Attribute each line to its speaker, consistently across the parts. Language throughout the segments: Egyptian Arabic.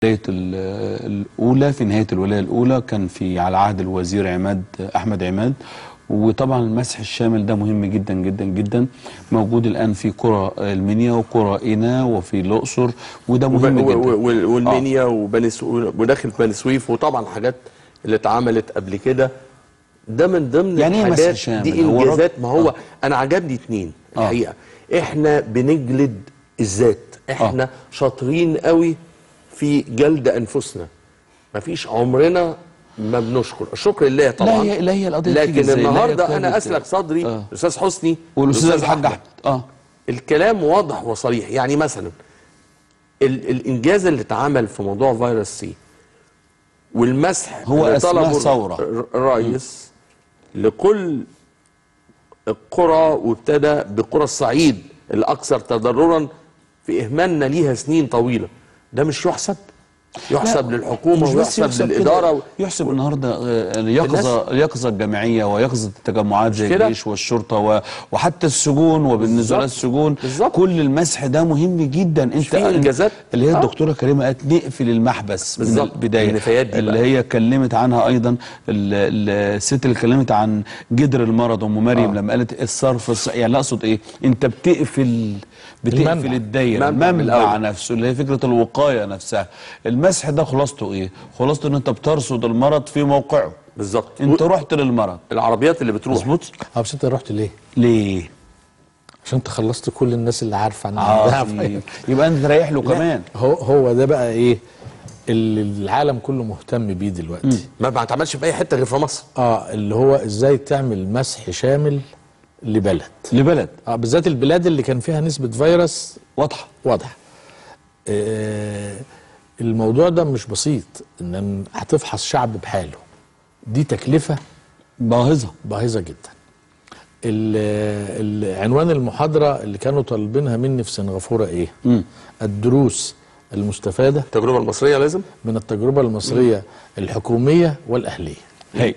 Speaker 1: الولاية ال- الأولى في نهاية الولاية الأولى كان في على عهد الوزير عماد أحمد عماد وطبعا المسح الشامل ده مهم جدا جدا جدا موجود الآن في قرى المنيا وقرى إينا وفي الأقصر وده مهم
Speaker 2: وب-
Speaker 1: جدا
Speaker 2: و- و- والمنيا وبني سو- وداخل بني سويف وطبعا حاجات اللي اتعملت قبل كده ده من ضمن
Speaker 1: يعني إيه مسح
Speaker 2: الحاجات
Speaker 1: شامل؟
Speaker 2: دي
Speaker 1: هو
Speaker 2: انجازات
Speaker 1: الراجل-
Speaker 2: ما هو
Speaker 1: آه.
Speaker 2: انا عجبني اتنين
Speaker 1: آه.
Speaker 2: الحقيقه احنا بنجلد الذات احنا شاطرين قوي في جلد انفسنا مفيش عمرنا ما بنشكر الشكر لله طبعا
Speaker 1: لا هي- لا هي القضية بتيجي
Speaker 2: لكن
Speaker 1: إزاي؟ لا هي
Speaker 2: النهارده
Speaker 1: كانت-
Speaker 2: انا اسلك صدري
Speaker 1: آه.
Speaker 2: الاستاذ حسني
Speaker 1: والأستاذ الحاج أحمد آه
Speaker 2: الكلام واضح وصريح يعني مثلا ال الانجاز اللي اتعمل في موضوع فيروس سي والمسح
Speaker 1: هو
Speaker 2: اللي
Speaker 1: أسماه
Speaker 2: طلبه
Speaker 1: ثورة.
Speaker 2: الر- الرئيس لكل القرى وابتدى بقرى الصعيد الاكثر تضررا في اهمالنا ليها سنين طويله ده مش يحسب يحسب للحكومه
Speaker 1: مش بس
Speaker 2: ويحسب
Speaker 1: يحسب
Speaker 2: للاداره
Speaker 1: كده، يحسب النهارده آه، اليقظه اليقظه الجماعيه ويقظه التجمعات زي
Speaker 2: كده؟
Speaker 1: الجيش والشرطه و... وحتى السجون وبالنسبه
Speaker 2: بالظبط.
Speaker 1: للسجون
Speaker 2: بالظبط.
Speaker 1: كل المسح ده مهم جدا انت
Speaker 2: في إنجازات؟
Speaker 1: اللي هي
Speaker 2: آه.
Speaker 1: الدكتوره كريمه قالت نقفل المحبس من
Speaker 2: بالظبط.
Speaker 1: البدايه
Speaker 2: النفايات دي
Speaker 1: اللي
Speaker 2: بقى.
Speaker 1: هي اتكلمت عنها ايضا ال- ال- الست اللي اتكلمت عن جدر المرض ام مريم
Speaker 2: آه.
Speaker 1: لما قالت الصرف الص... يعني لا اقصد ايه انت بتقفل بتقفل
Speaker 3: المنبع.
Speaker 1: الدايره
Speaker 2: المنبع من
Speaker 1: المنبع
Speaker 2: الأول.
Speaker 1: نفسه اللي هي فكره الوقايه نفسها المسح ده خلاصته ايه خلاصته ان انت بترصد المرض في موقعه
Speaker 2: بالظبط
Speaker 1: انت رحت للمرض
Speaker 2: العربيات اللي بتروح
Speaker 1: مظبوط
Speaker 3: اه بس انت رحت ليه؟
Speaker 1: ليه
Speaker 3: عشان انت خلصت كل الناس اللي عارفه عن عندها
Speaker 1: اه
Speaker 3: فيروس.
Speaker 1: يبقى انت تريح له كمان
Speaker 3: هو هو ده بقى ايه اللي العالم كله مهتم بيه دلوقتي
Speaker 2: ما ما اتعملش في اي حته غير في مصر
Speaker 3: اه اللي هو ازاي تعمل مسح شامل لبلد
Speaker 1: لبلد
Speaker 3: اه بالذات البلاد اللي كان فيها نسبه فيروس
Speaker 1: واضحه
Speaker 3: واضحه آه الموضوع ده مش بسيط ان هتفحص شعب بحاله دي تكلفه
Speaker 1: باهظه
Speaker 3: باهظه جدا ال- ال- عنوان المحاضره اللي كانوا طالبينها مني في سنغافوره ايه
Speaker 1: مم.
Speaker 3: الدروس المستفاده
Speaker 2: التجربه المصريه لازم
Speaker 3: من التجربه المصريه الحكوميه والاهليه
Speaker 1: هي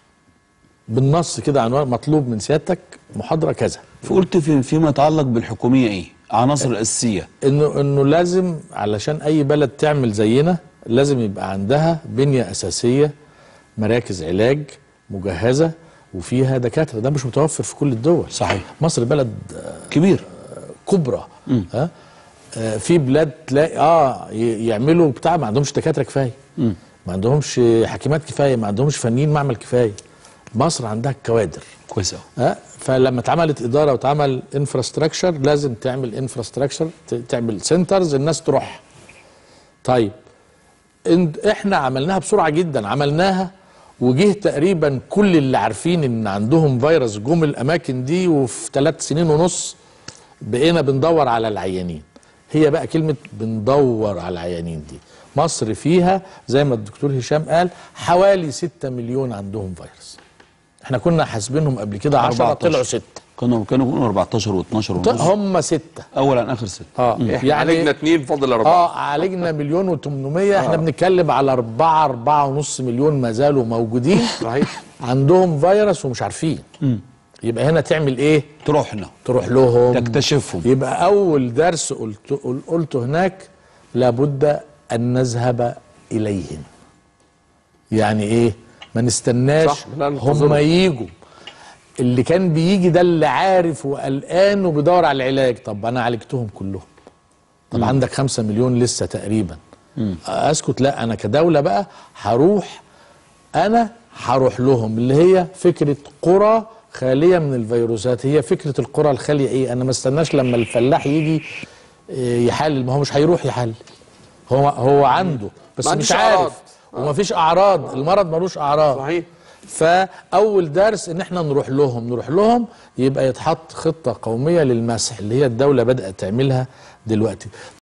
Speaker 3: بالنص كده عنوان مطلوب من سيادتك محاضره كذا
Speaker 1: فقلت في فيما يتعلق بالحكوميه ايه عناصر الاساسيه
Speaker 3: انه انه لازم علشان اي بلد تعمل زينا لازم يبقى عندها بنيه اساسيه مراكز علاج مجهزه وفيها دكاتره ده مش متوفر في كل الدول
Speaker 1: صحيح.
Speaker 3: مصر بلد
Speaker 1: كبير
Speaker 3: كبرى ها آه في بلاد تلاقي اه ي- يعملوا بتاع ما عندهمش دكاتره كفايه ما عندهمش حكيمات كفايه ما عندهمش فنيين معمل كفايه مصر عندها الكوادر
Speaker 1: كويس قوي
Speaker 3: ها فلما اتعملت اداره واتعمل انفراستراكشر لازم تعمل انفراستراكشر تعمل سنترز الناس تروح طيب إن- احنا عملناها بسرعه جدا عملناها وجه تقريبا كل اللي عارفين ان عندهم فيروس جم الاماكن دي وفي ثلاث سنين ونص بقينا بندور على العيانين هي بقى كلمه بندور على العيانين دي مصر فيها زي ما الدكتور هشام قال حوالي 6 مليون عندهم فيروس احنا كنا حاسبينهم قبل كده 10
Speaker 1: 14.
Speaker 3: طلعوا 6
Speaker 1: كانوا كانوا بيقولوا 14 و12 ونص
Speaker 3: هم 6
Speaker 1: اولا اخر ست
Speaker 3: اه
Speaker 2: احنا عالجنا اثنين فاضل اربعه
Speaker 3: اه عالجنا مليون و800 احنا بنتكلم على 4 4 ونص مليون ما زالوا موجودين
Speaker 2: صحيح
Speaker 3: عندهم فيروس ومش عارفين يبقى هنا تعمل ايه
Speaker 1: تروحنا
Speaker 3: تروح لهم
Speaker 1: تكتشفهم
Speaker 3: يبقى اول درس قلت قل- قلته هناك لابد ان نذهب اليهم يعني ايه ما نستناش
Speaker 2: صح، لا
Speaker 3: هم
Speaker 2: ننتظرهم.
Speaker 3: يجوا اللي كان بيجي ده اللي عارف وقلقان وبيدور على العلاج طب انا عالجتهم كلهم طب عندك خمسة مليون لسه تقريبا اسكت لا انا كدولة بقى هروح انا هروح لهم اللي هي فكرة قرى خالية من الفيروسات هي فكرة القرى الخالية ايه انا ما استناش لما الفلاح يجي إيه، يحلل ما هو مش هيروح يحلل هو هو عنده بس
Speaker 2: ما
Speaker 3: مش
Speaker 2: عندوش
Speaker 3: عارف
Speaker 2: أعراض.
Speaker 3: وما فيش اعراض المرض ملوش اعراض
Speaker 2: صحيح
Speaker 3: فاول درس ان احنا نروح لهم نروح لهم يبقى يتحط خطه قوميه للمسح اللي هي الدوله بدات تعملها دلوقتي